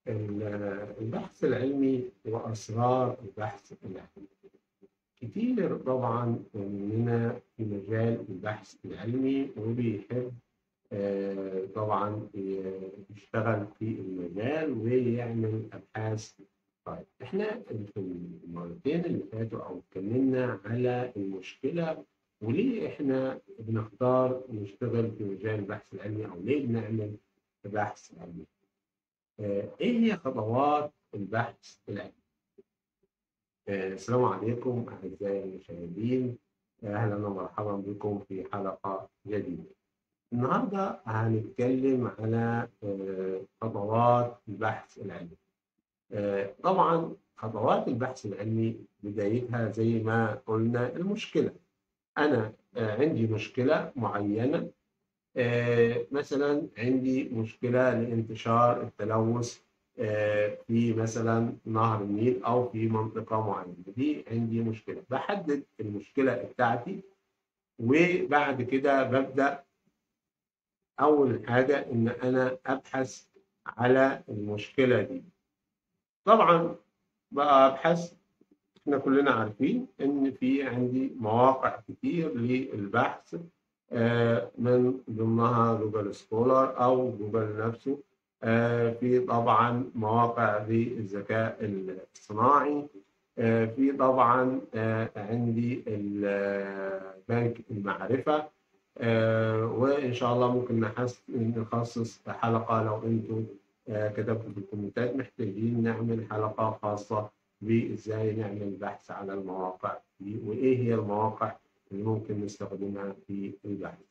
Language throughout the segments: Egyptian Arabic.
البحث العلمي وأسرار البحث العلمي كتير طبعا مننا في مجال البحث العلمي وبيحب آه، طبعا يشتغل في المجال ويعمل أبحاث طيب احنا في المرتين اللي فاتوا أو اتكلمنا على المشكلة وليه احنا بنختار نشتغل في مجال البحث العلمي أو ليه بنعمل بحث علمي آه، ايه هي خطوات البحث العلمي آه، السلام عليكم اعزائي المشاهدين آه، اهلا ومرحبا بكم في حلقه جديده النهارده هنتكلم على خطوات البحث العلمي طبعا خطوات البحث العلمي بدايتها زي ما قلنا المشكله انا عندي مشكله معينه آه، مثلا عندي مشكلة لانتشار التلوث آه، في مثلا نهر النيل أو في منطقة معينة دي عندي مشكلة بحدد المشكلة بتاعتي وبعد كده ببدأ أول حاجة إن أنا أبحث على المشكلة دي طبعا بقى أبحث احنا كلنا عارفين إن في عندي مواقع كتير للبحث آه، من ضمنها جوجل سكولر او جوجل نفسه آه، في طبعا مواقع للذكاء الصناعي آه، في طبعا عندي بنك المعرفة وإن شاء الله ممكن نخصص حلقة لو أنتم كتبتوا في الكومنتات محتاجين نعمل حلقة خاصة بإزاي نعمل بحث على المواقع دي وإيه هي المواقع اللي ممكن نستخدمها في البحث.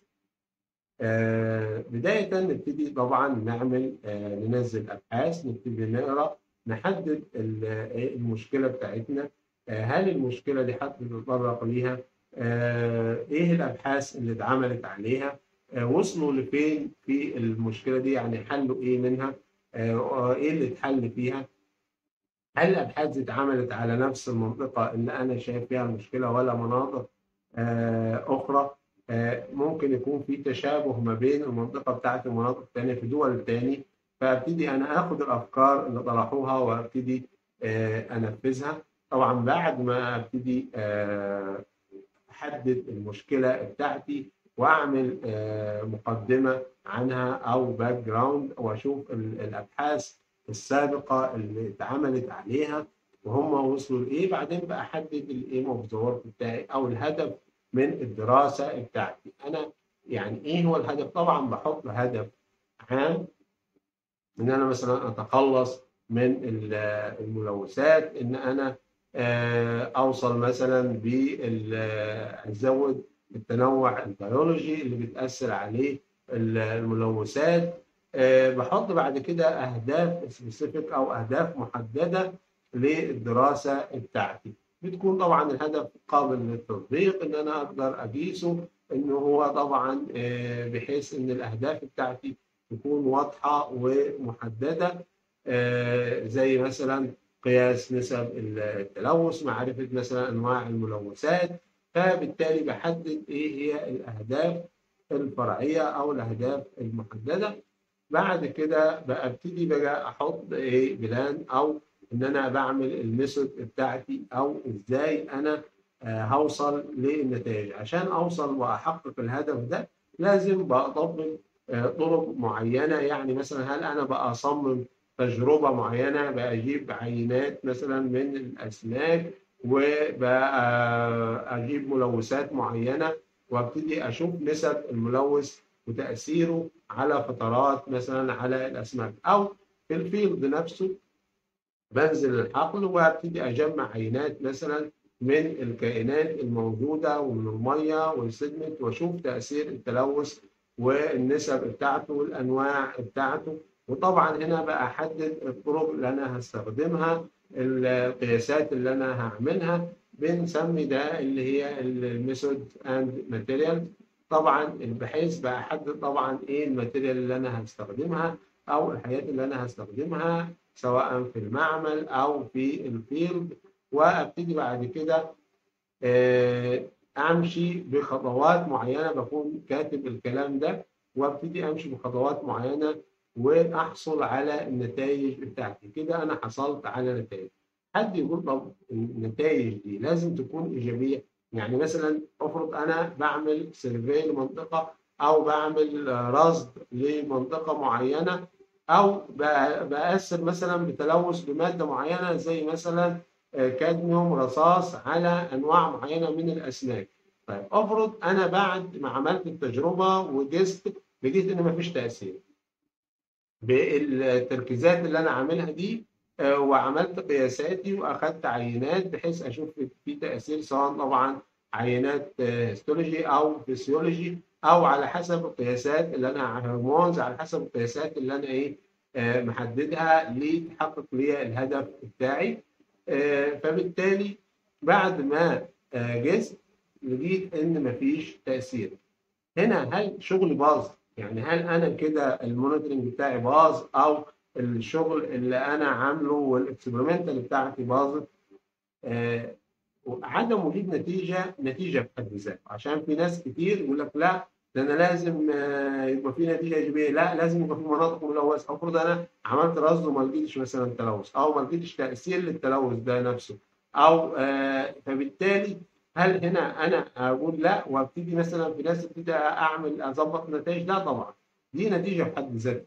آه بداية نبتدي طبعا نعمل آه ننزل أبحاث نبتدي نقرأ نحدد المشكلة بتاعتنا آه هل المشكلة دي حد نتطرق ليها آه إيه الأبحاث اللي اتعملت عليها آه وصلوا لفين في المشكلة دي يعني حلوا إيه منها آه إيه اللي اتحل فيها هل الأبحاث دي اتعملت على نفس المنطقة اللي أنا شايف فيها المشكلة ولا مناطق آه، أخرى آه، ممكن يكون في تشابه ما بين المنطقة بتاعت المناطق الثانية في دول تاني فابتدي أنا آخد الأفكار اللي طرحوها وابتدي آه، أنفذها طبعا بعد ما ابتدي أحدد المشكلة بتاعتي وأعمل مقدمة عنها أو باك جراوند وأشوف الأبحاث السابقة اللي اتعملت عليها وهم وصلوا لايه بعدين بحدد الايم اوف ذا ورك بتاعي او الهدف من الدراسه بتاعتي انا يعني ايه هو الهدف طبعا بحط هدف عام ان انا مثلا اتخلص من الملوثات ان انا آه، اوصل مثلا ازود التنوع البيولوجي اللي بتاثر عليه الملوثات آه، بحط بعد كده اهداف سبيسيفيك او اهداف محدده للدراسة بتاعتي بتكون طبعا الهدف قابل للتطبيق ان انا اقدر اقيسه انه هو طبعا آه، بحيث ان الاهداف بتاعتي تكون واضحة ومحددة آه، زي مثلا قياس نسب التلوث معرفة مثلا انواع الملوثات فبالتالي بحدد ايه هي الاهداف الفرعية او الاهداف المحددة بعد كده ببتدي بقى احط ايه بلان او ان انا بعمل الميثود بتاعتي او ازاي انا آه، هوصل للنتائج عشان اوصل واحقق الهدف ده لازم بطبق آه، طرق معينه يعني مثلا هل انا بقى اصمم تجربه معينه بجيب عينات مثلا من الاسماك وبجيب ملوثات معينه وابتدي اشوف نسب الملوث وتاثيره على فترات مثلا على الاسماك او في الفيلد نفسه بنزل الحقل وابتدي اجمع عينات مثلا من الكائنات الموجوده ومن الميه والسيدمنت واشوف تاثير التلوث والنسب بتاعته والانواع بتاعته وطبعا هنا بقى احدد الطرق اللي انا هستخدمها القياسات اللي انا هعملها بنسمي ده اللي هي الميثود اند ماتيريال طبعا بحيث بحدد طبعا ايه الماتيريال اللي انا هستخدمها او الحاجات اللي انا هستخدمها سواء في المعمل او في الفيلد وابتدي بعد كده آه، امشي بخطوات معينه بكون كاتب الكلام ده وابتدي امشي بخطوات معينه واحصل على النتائج بتاعتي كده انا حصلت على نتائج حد يقول طب النتائج دي لازم تكون ايجابيه يعني مثلا افرض انا بعمل سيرفي لمنطقه او بعمل رصد لمنطقه معينه او بأثر مثلا بتلوث بماده معينه زي مثلا كادميوم رصاص على انواع معينه من الاسماك طيب افرض انا بعد ما عملت التجربه وجست لقيت ان مفيش تاثير بالتركيزات اللي انا عاملها دي وعملت قياساتي واخدت عينات بحيث اشوف في تاثير سواء طبعا عينات هيستولوجي او فيسيولوجي او على حسب القياسات اللي انا هرمونز على حسب القياسات اللي انا ايه محددها لتحقق لي الهدف بتاعي فبالتالي بعد ما جست لقيت ان مفيش تاثير هنا هل شغلي باظ يعني هل انا كده المونيتورنج بتاعي باظ او الشغل اللي انا عامله والاكسبيرمنتال بتاعتي باظت آه عدم وجود نتيجه نتيجه في حد ذاتها عشان في ناس كتير يقول لك لا ده انا لازم آه يبقى في نتيجه ايجابيه لا لازم يبقى في مناطق ملوثه افرض انا عملت رصد وما لقيتش مثلا تلوث او ما لقيتش تاثير للتلوث ده نفسه او آه فبالتالي هل هنا انا اقول لا وابتدي مثلا في ناس ابتدي اعمل اظبط نتائج لا طبعا دي نتيجه في حد ذاتها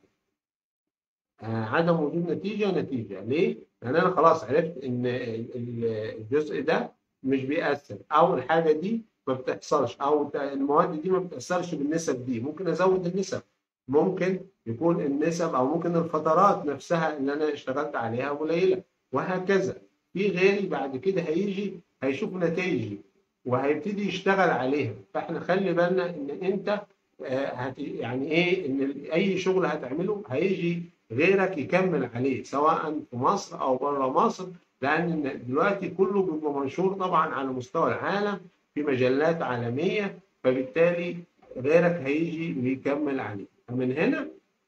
آه عدم وجود نتيجه نتيجه ليه؟ لان انا خلاص عرفت ان الجزء ده مش بيأثر او الحاجه دي ما بتحصلش او المواد دي ما بتأثرش بالنسب دي ممكن ازود النسب ممكن يكون النسب او ممكن الفترات نفسها اللي انا اشتغلت عليها قليله وهكذا في غيري بعد كده هيجي هيشوف نتائجي وهيبتدي يشتغل عليها فاحنا خلي بالنا ان انت هت يعني ايه ان اي شغل هتعمله هيجي غيرك يكمل عليه سواء في مصر او بره مصر لان دلوقتي كله بيبقى منشور طبعا على مستوى العالم في مجلات عالميه فبالتالي غيرك هيجي ويكمل عليه من هنا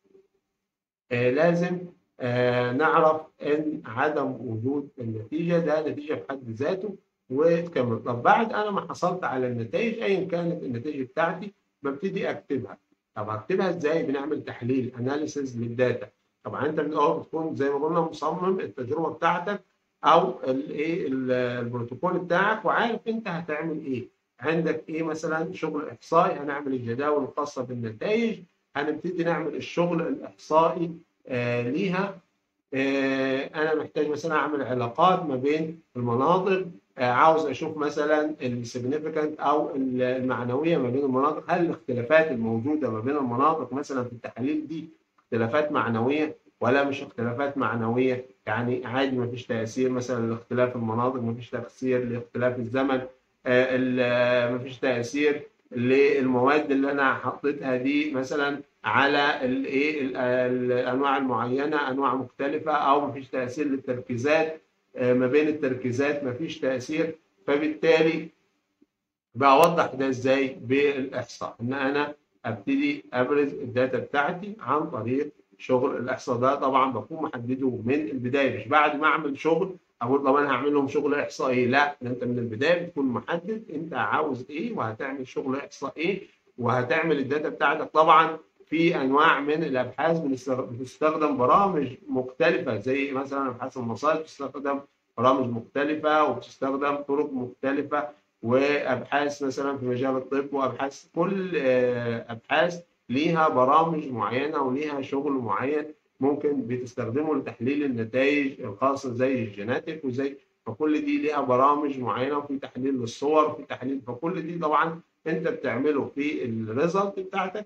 آه لازم آه نعرف ان عدم وجود النتيجه ده نتيجه في حد ذاته وتكمل طب بعد انا ما حصلت على النتائج ايا كانت النتائج بتاعتي ببتدي اكتبها طب اكتبها ازاي بنعمل تحليل اناليسيز للداتا طبعا انت من الاول بتكون زي ما قلنا مصمم التجربه بتاعتك او الايه البروتوكول بتاعك وعارف انت هتعمل ايه عندك ايه مثلا شغل احصائي هنعمل الجداول الخاصه بالنتائج هنبتدي نعمل الشغل الاحصائي آه ليها آه انا محتاج مثلا اعمل علاقات ما بين المناطق آه عاوز اشوف مثلا السيجنيفيكانت او المعنويه ما بين المناطق هل الاختلافات الموجوده ما بين المناطق مثلا في التحاليل دي اختلافات معنويه ولا مش اختلافات معنويه يعني عادي ما فيش تاثير مثلا لاختلاف المناطق ما فيش تاثير لاختلاف الزمن آه ما فيش تاثير للمواد اللي انا حطيتها دي مثلا على الايه الانواع المعينه انواع مختلفه او ما فيش تاثير للتركيزات آه ما بين التركيزات ما فيش تاثير فبالتالي بوضح ده ازاي بالاحصاء ان انا ابتدي ابرز الداتا بتاعتي عن طريق شغل الاحصاء ده طبعا بكون محدده من البدايه مش بعد ما اعمل شغل اقول طب انا هعمل لهم شغل احصائي لا ده انت من البدايه بتكون محدد انت عاوز ايه وهتعمل شغل احصائي ايه وهتعمل الداتا بتاعتك طبعا في انواع من الابحاث بتستخدم برامج مختلفه زي مثلا ابحاث المصائب بتستخدم برامج مختلفه وبتستخدم طرق مختلفه وابحاث مثلا في مجال الطب وابحاث كل ابحاث ليها برامج معينه وليها شغل معين ممكن بتستخدمه لتحليل النتائج الخاصه زي الجيناتيك وزي فكل دي ليها برامج معينه وفي تحليل للصور وفي تحليل فكل دي طبعا انت بتعمله في الريزلت بتاعتك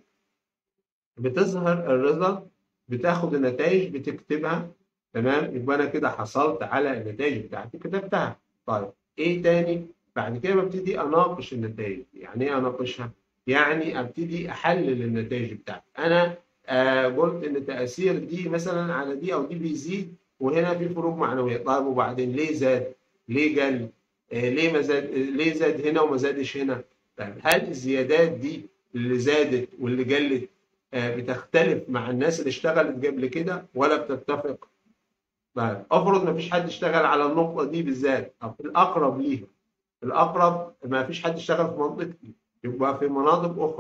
بتظهر الريزلت بتاخد النتائج بتكتبها تمام يبقى انا كده حصلت على النتائج بتاعتي كتبتها طيب ايه تاني بعد كده ببتدي اناقش النتائج يعني ايه اناقشها يعني ابتدي احلل النتائج بتاعتي انا آه قلت ان تاثير دي مثلا على دي او دي بيزيد وهنا في فروق معنويه طيب وبعدين ليه زاد ليه قل آه ليه ما زاد ليه زاد هنا وما زادش هنا طيب هل الزيادات دي اللي زادت واللي قلت آه بتختلف مع الناس اللي اشتغلت قبل كده ولا بتتفق طيب افرض ما فيش حد اشتغل على النقطه دي بالذات او الاقرب ليها الاقرب ما فيش حد اشتغل في منطقتي يبقى في مناطق اخرى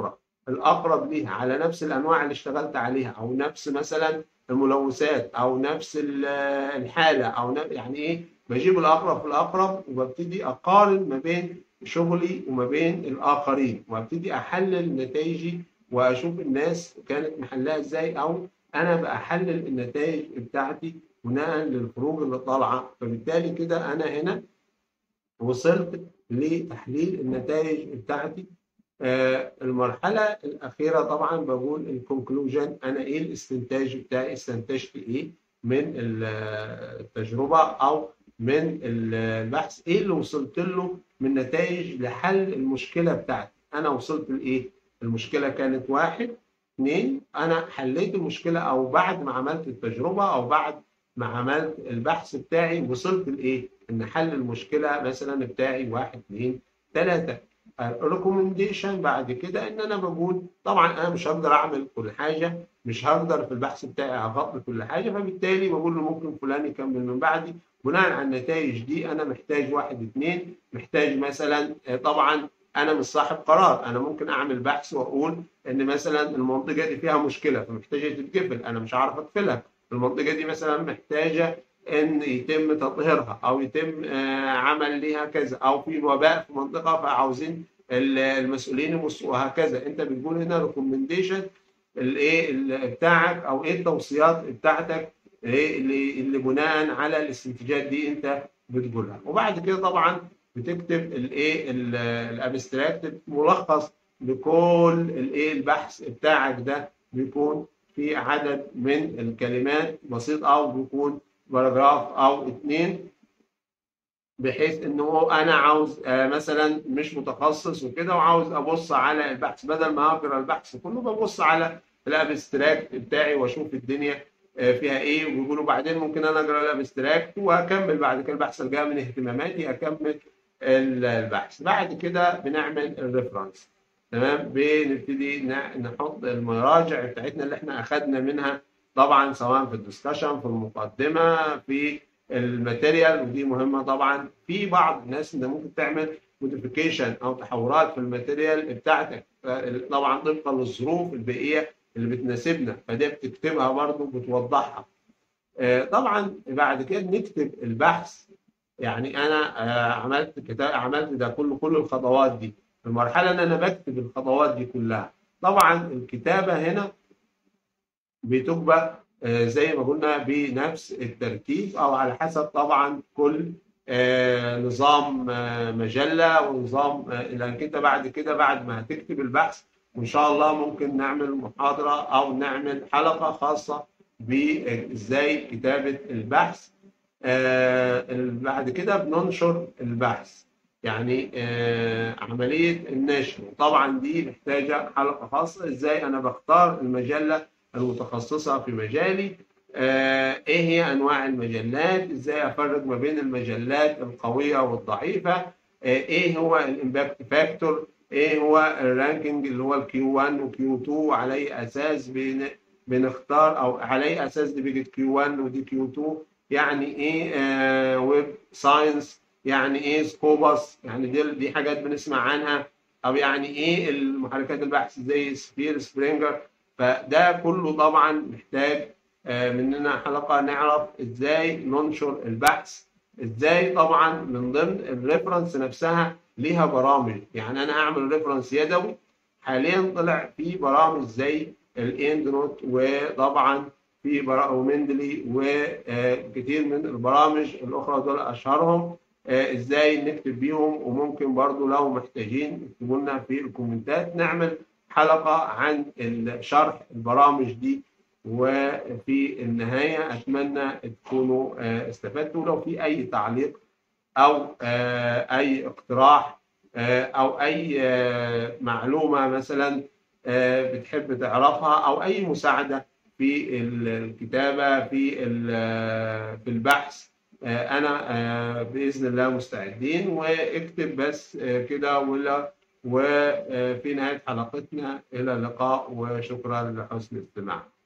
الاقرب ليها على نفس الانواع اللي اشتغلت عليها او نفس مثلا الملوثات او نفس الحاله او يعني ايه بجيب الاقرب في الاقرب وببتدي اقارن ما بين شغلي وما بين الاخرين وابتدي احلل نتائجي واشوف الناس كانت محلها ازاي او انا بحلل النتائج بتاعتي بناء للخروج اللي طالعه فبالتالي كده انا هنا وصلت لتحليل النتائج بتاعتي آه المرحله الاخيره طبعا بقول الكونكلوجن انا ايه الاستنتاج بتاعي استنتجت ايه من التجربه او من البحث ايه اللي وصلت له من نتائج لحل المشكله بتاعتي انا وصلت لايه المشكله كانت واحد اثنين انا حليت المشكله او بعد ما عملت التجربه او بعد ما عملت البحث بتاعي وصلت لايه ان حل المشكله مثلا بتاعي واحد اثنين ثلاثه الريكومنديشن بعد كده ان انا بقول طبعا انا مش هقدر اعمل كل حاجه مش هقدر في البحث بتاعي اغطي كل حاجه فبالتالي بقول له ممكن فلان يكمل من بعدي بناء على النتائج دي انا محتاج واحد اثنين محتاج مثلا طبعا انا مش صاحب قرار انا ممكن اعمل بحث واقول ان مثلا المنطقه دي فيها مشكله فمحتاجه تتقفل انا مش عارف اقفلها المنطقه دي مثلا محتاجه ان يتم تطهيرها او يتم عمل ليها كذا او في وباء في منطقه فعاوزين المسؤولين يبصوا وهكذا انت بتقول هنا ريكومنديشن الايه بتاعك او ايه التوصيات بتاعتك ايه اللي, اللي بناء على الاستنتاجات دي انت بتقولها وبعد كده طبعا بتكتب الايه الابستراكت ملخص لكل الايه البحث بتاعك ده بيكون في عدد من الكلمات بسيط او بيكون باراجراف او اثنين بحيث ان هو انا عاوز مثلا مش متخصص وكده وعاوز ابص على البحث بدل ما اقرا البحث كله ببص على الابستراكت بتاعي واشوف الدنيا فيها ايه وبيقولوا بعدين ممكن انا اقرا الابستراكت واكمل بعد كده البحث اللي جاي من اهتماماتي اكمل البحث بعد كده بنعمل الريفرنس تمام بنبتدي نحط المراجع بتاعتنا اللي احنا اخذنا منها طبعا سواء في الدسكشن في المقدمه في الماتيريال ودي مهمه طبعا في بعض الناس اللي ممكن تعمل موديفيكيشن او تحورات في الماتيريال بتاعتك طبعا طبقا للظروف البيئيه اللي بتناسبنا فدي بتكتبها برضه بتوضحها طبعا بعد كده نكتب البحث يعني انا عملت كتاب عملت ده كله كل الخطوات دي المرحله ان انا بكتب الخطوات دي كلها طبعا الكتابه هنا بتكتب زي ما قلنا بنفس الترتيب او على حسب طبعا كل نظام مجله ونظام لانك انت بعد كده بعد ما هتكتب البحث وان شاء الله ممكن نعمل محاضره او نعمل حلقه خاصه بازاي كتابه البحث بعد كده بننشر البحث يعني عمليه النشر طبعا دي محتاجه حلقه خاصه ازاي انا بختار المجله المتخصصه في مجالي ايه هي انواع المجلات ازاي افرق ما بين المجلات القويه والضعيفه ايه هو الامباكت فاكتور ايه هو الرانكينج اللي هو الكيو 1 وكيو 2 وعلى اي اساس بنختار او على اي اساس دي بيجي كيو 1 ودي كيو 2 يعني ايه آه ويب ساينس يعني ايه سكوبس يعني دي دي حاجات بنسمع عنها او يعني ايه المحركات البحث زي سبير سبرينجر فده كله طبعا محتاج آه مننا حلقه نعرف ازاي ننشر البحث ازاي طبعا من ضمن الريفرنس نفسها ليها برامج يعني انا اعمل ريفرنس يدوي حاليا طلع في برامج زي الاند نوت وطبعا في ومندلي وكثير من البرامج الاخرى دول اشهرهم ازاي نكتب بيهم وممكن برضو لو محتاجين اكتبوا لنا في الكومنتات نعمل حلقه عن شرح البرامج دي وفي النهايه اتمنى تكونوا استفدتوا لو في اي تعليق او اي اقتراح او اي معلومه مثلا بتحب تعرفها او اي مساعده في الكتابه في في البحث انا باذن الله مستعدين واكتب بس كده ولا وفي نهايه حلقتنا الى اللقاء وشكرا لحسن الاستماع